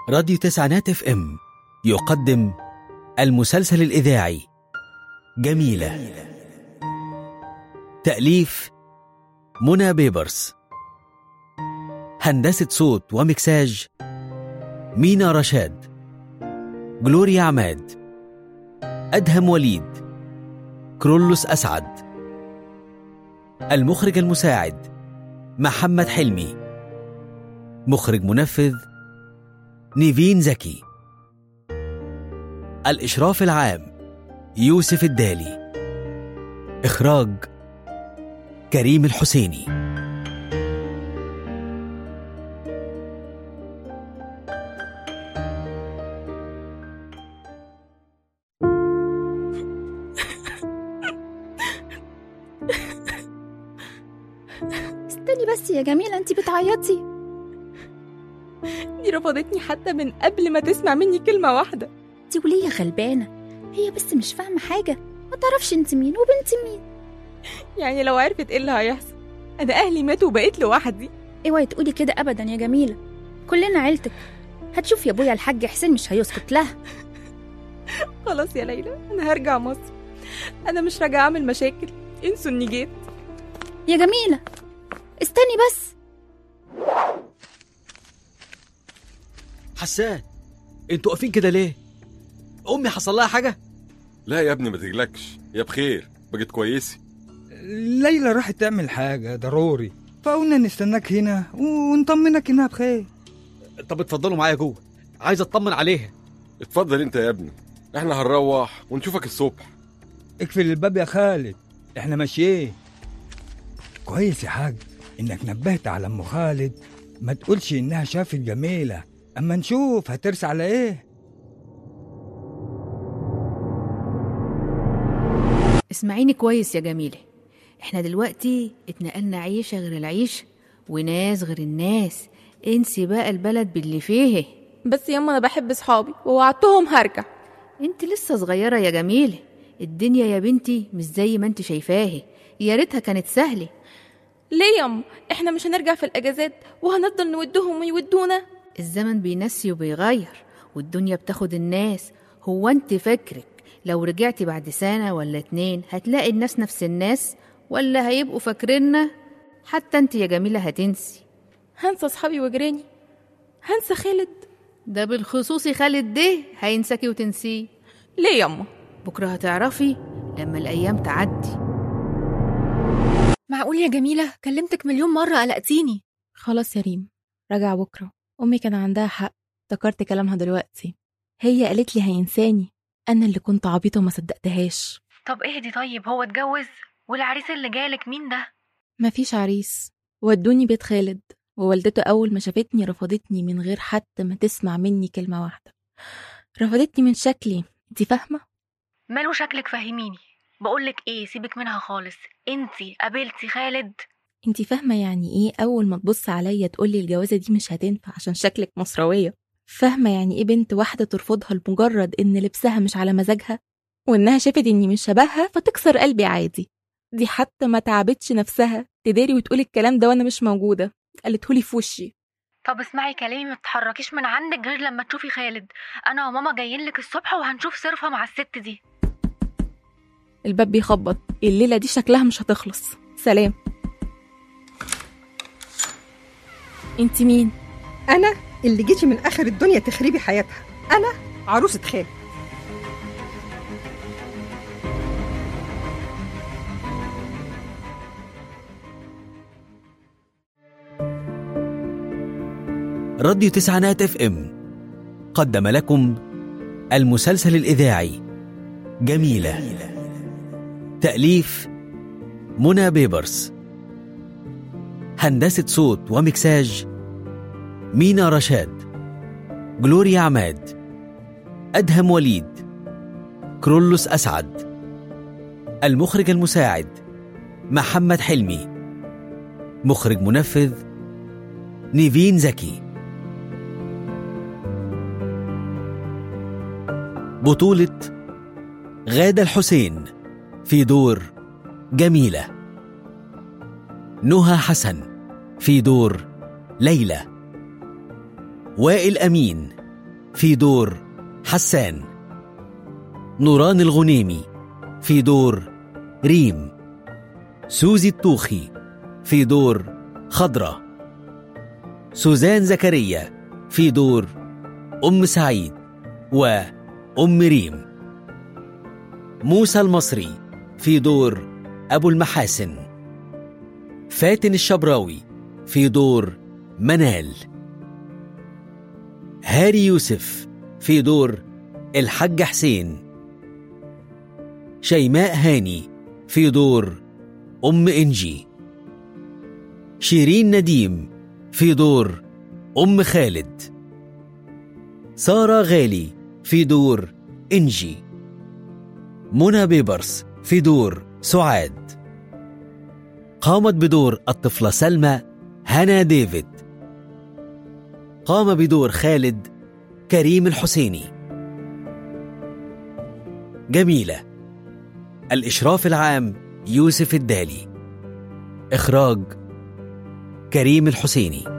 راديو تسعينات اف ام يقدم المسلسل الإذاعي جميلة تأليف منى بيبرس هندسة صوت ومكساج مينا رشاد جلوريا عماد أدهم وليد كرولوس أسعد المخرج المساعد محمد حلمي مخرج منفذ نيفين زكي الإشراف العام يوسف الدالي إخراج كريم الحسيني استني بس يا جميلة انت بتعيطي دي رفضتني حتى من قبل ما تسمع مني كلمة واحدة دي ولية غلبانة هي بس مش فاهمة حاجة ما تعرفش انت مين وبنت مين يعني لو عرفت ايه اللي هيحصل انا اهلي ماتوا وبقيت لوحدي اوعي تقولي كده ابدا يا جميلة كلنا عيلتك هتشوف يا ابويا الحاج حسين مش هيسكت لها خلاص يا ليلى انا هرجع مصر انا مش راجعة اعمل مشاكل انسوا اني جيت يا جميلة استني بس حسان انتوا واقفين كده ليه؟ أمي حصل لها حاجة؟ لا يا ابني ما تقلقش يا بخير بقت كويسة ليلى راحت تعمل حاجة ضروري فقلنا نستناك هنا ونطمنك انها بخير طب اتفضلوا معايا جوه عايز اطمن عليها اتفضل انت يا ابني احنا هنروح ونشوفك الصبح اقفل الباب يا خالد احنا ماشيين كويس يا حاج انك نبهت على ام خالد ما تقولش انها شافت جميلة اما نشوف هترسى على ايه اسمعيني كويس يا جميلة احنا دلوقتي اتنقلنا عيشة غير العيشة وناس غير الناس انسي بقى البلد باللي فيه بس ياما انا بحب صحابي ووعدتهم هرجع انت لسه صغيرة يا جميلة الدنيا يا بنتي مش زي ما انت شايفاها يا ريتها كانت سهلة ليه ياما احنا مش هنرجع في الاجازات وهنفضل نودهم ويودونا الزمن بينسي وبيغير والدنيا بتاخد الناس هو انت فكرك لو رجعتي بعد سنة ولا اتنين هتلاقي الناس نفس الناس ولا هيبقوا فاكريننا حتى انت يا جميلة هتنسي هنسى صحابي وجيراني هنسى خالد ده بالخصوص خالد ده هينساكي وتنسيه ليه ياما بكرة هتعرفي لما الأيام تعدي معقول يا جميلة كلمتك مليون مرة قلقتيني خلاص يا ريم راجع بكرة أمي كان عندها حق افتكرت كلامها دلوقتي هي قالت لي هينساني أنا اللي كنت عبيطة وما صدقتهاش طب اهدي طيب هو اتجوز والعريس اللي جالك مين ده مفيش عريس ودوني بيت خالد ووالدته أول ما شافتني رفضتني من غير حتى ما تسمع مني كلمة واحدة رفضتني من شكلي انتي فاهمة؟ ماله شكلك فهميني بقولك ايه سيبك منها خالص انتي قابلتي خالد انتي فاهمة يعني ايه أول ما تبص عليا تقولي الجوازة دي مش هتنفع عشان شكلك مصروية فاهمة يعني ايه بنت واحدة ترفضها لمجرد ان لبسها مش على مزاجها وانها شافت اني مش شبهها فتكسر قلبي عادي دي حتى ما تعبتش نفسها تداري وتقول الكلام ده وانا مش موجودة قالتهولي في وشي طب اسمعي كلامي ما تتحركيش من عندك غير لما تشوفي خالد انا وماما جايين لك الصبح وهنشوف صرفة مع الست دي الباب بيخبط الليلة دي شكلها مش هتخلص سلام انت مين؟ أنا اللي جيتي من آخر الدنيا تخربي حياتها أنا عروسة خال راديو تسعينات اف ام قدم لكم المسلسل الإذاعي جميلة تأليف منى بيبرس هندسة صوت ومكساج مينا رشاد جلوريا عماد أدهم وليد كرولوس أسعد المخرج المساعد محمد حلمي مخرج منفذ نيفين زكي بطولة غادة الحسين في دور جميلة نهى حسن في دور ليلى وائل أمين في دور حسان نوران الغنيمي في دور ريم سوزي الطوخي في دور خضرة سوزان زكريا في دور أم سعيد وأم ريم موسى المصري في دور أبو المحاسن فاتن الشبراوي في دور منال هاري يوسف في دور الحاج حسين شيماء هاني في دور أم إنجي شيرين نديم في دور أم خالد سارة غالي في دور إنجي منى بيبرس في دور سعاد قامت بدور الطفلة سلمى هنا ديفيد قام بدور خالد كريم الحسيني جميلة الإشراف العام يوسف الدالي إخراج كريم الحسيني